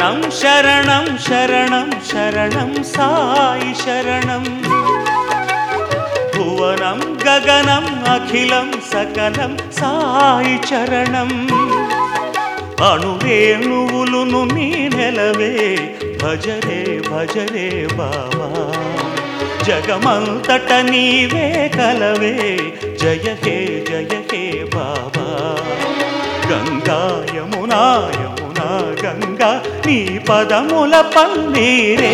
శరణం శరణం శరణం శరణం సాయి శరణం భువనం గగనం అఖిలం సకలం సాయి చరణం అణువేణువులును నీ నెలవే భజరే భజరే బాబా జగమంతట నీవే కలవే జయ హే జయ హే బాబా గంగా యమునా యమునా గంగా నీ పదముల పన్నీరే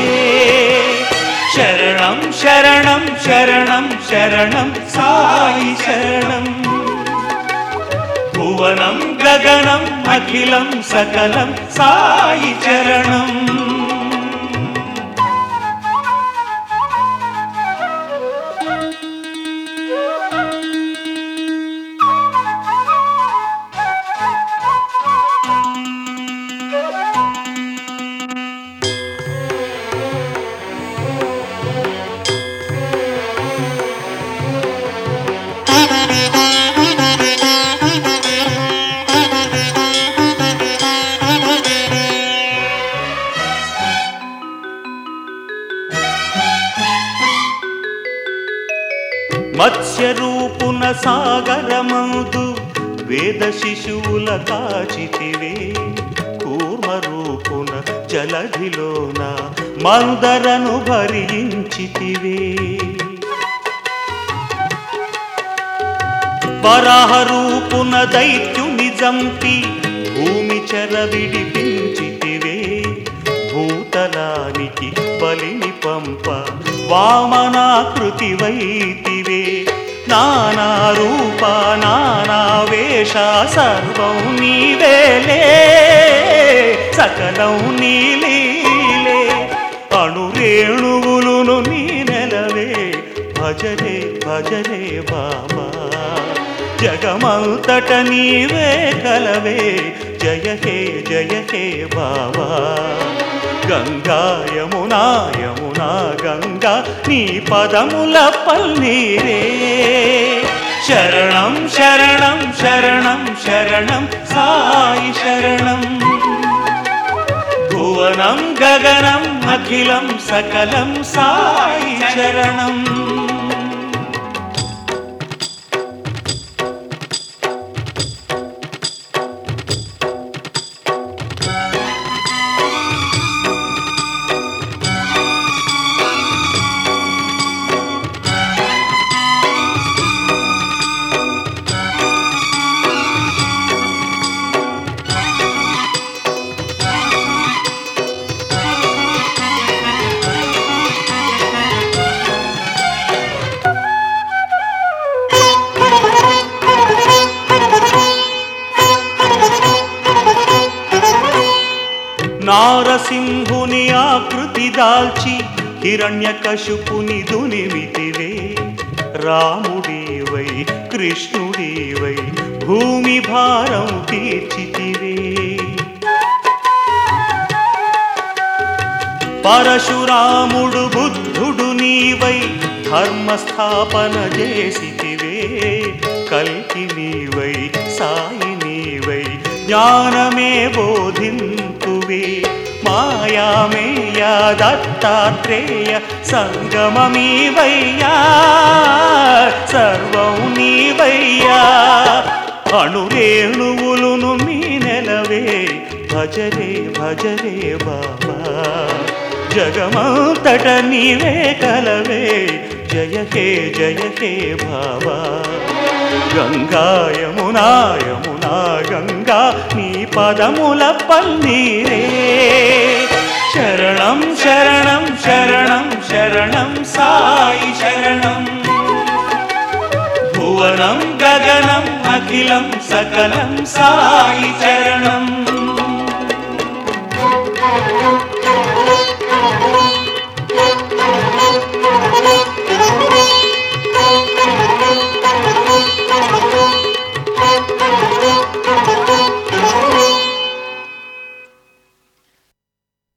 శరణం శరణం శరణం శరణం సాయి శరణం భువనం గగనం అఖిలం సకలం సాయి చరణం మత్స్యరూపున సాగరమందు వేద శిశువుల కాచితివే కూర్మరూపున జలధిలోన మందరను భరించితివే వరాహరూపున దైత్యుని జంపి భూమి చెర విడిపించితివే భూతలానికి బలిని పంప వామనాకృతి వైతివే నానా రూప నానా వేష సర్వం నీవేలే సకలం నీలీలే అణురేణువులును నీ నెలవే భజరే భజరే బాబా జగమంతట నీవే కలవే జయ హే జయ హే బాబా గంగా యమునా యమునా గంగా నీ పదముల పల్నీరే శరణం శరణం శరణం శరణం సాయి శరణం భువనం గగనం అఖిలం సకలం సాయి చరణం నారసింహుని ఆకృతి దాల్చి హిరణ్యకశుపుని దునిమితివే రాముడివై కృష్ణుడివై భూమి భారం తీర్చితివే పరశురాముడు బుద్ధుడు నీవై ధర్మస్థాపన చేసితివే కల్కి నీవై సాయి నీవై జ్ఞానమే బోధింతువే మాయామేయ దత్తాత్రేయ సంగమమీవయ్యా సర్వం నీవయ్యా అణురేణువులును మీ నెలవే భజరే భజరే బాబా జగమంతట నీవే కలవే జయ హే జయ హే బాబా గంగా యమునా యమునా గంగా నీ పదముల పల్నీరే శరణం శరణం శరణం శరణం సాయి శరణం భువనం గగనం అఖిలం సకలం సాయి చరణం